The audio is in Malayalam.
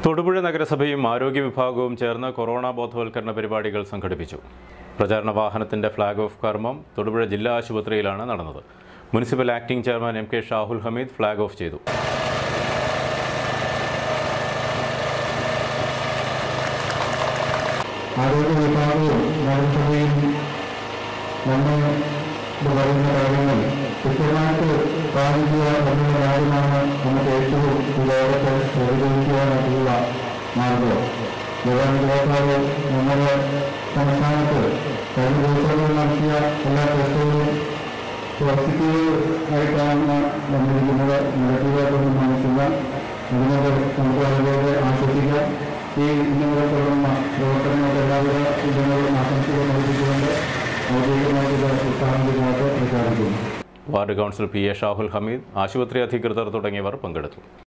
തൊടുപുഴ നഗരസഭയും ആരോഗ്യ വിഭാഗവും ചേർന്ന് കൊറോണ ബോധവൽക്കരണ പരിപാടികൾ സംഘടിപ്പിച്ചു പ്രചാരണ വാഹനത്തിന്റെ ഫ്ളാഗ് ഓഫ് കർമ്മം തൊടുപുഴ ജില്ലാ ആശുപത്രിയിലാണ് നടന്നത് municipal acting chairman M K Shahul Hameed flag off ചെയ്തു ആരോഗ്യ വിഭാഗവും നഗരസഭയും നമ്മൾ ഇത് പറയുന്ന കാര്യങ്ങൾ കൃത്യമായിട്ട് പാലിക്കുക എന്നുള്ള കാര്യമാണ് നമുക്ക് ഏറ്റവും ഈ ലോകത്തെ പ്രതികരിക്കുവാനായിട്ടുള്ള മാർഗം യുവാക്കളെക്കാളും നമ്മുടെ സംസ്ഥാനത്ത് കഴിഞ്ഞ ദിവസങ്ങളിൽ നടത്തിയ എല്ലാ ടെസ്റ്റുകളും പോസിറ്റീവ് ആയിട്ടാണ് വന്നിരിക്കുന്നത് നെഗറ്റീവായിട്ടൊന്നും കാണിച്ചില്ല അതിനോട് നമുക്ക് വളരെ ആശ്വസിക്കാം ഈ ഇന്നിവിടെ തുടർന്ന പ്രവർത്തനങ്ങൾക്ക് എല്ലാവിധ ഇടങ്ങളും ആശംസകൾ നൽകിക്കൊണ്ട് ഔദ്യോഗികമായിട്ട് ഇത് ഉദ്ഘാടനത്തിനായിട്ട് പ്രഖ്യാപിക്കുന്നു ward council P A Shahul Hameed ആശുപത്രി അധികൃതർ തുടങ്ങിയവർ പങ്കെടുത്തു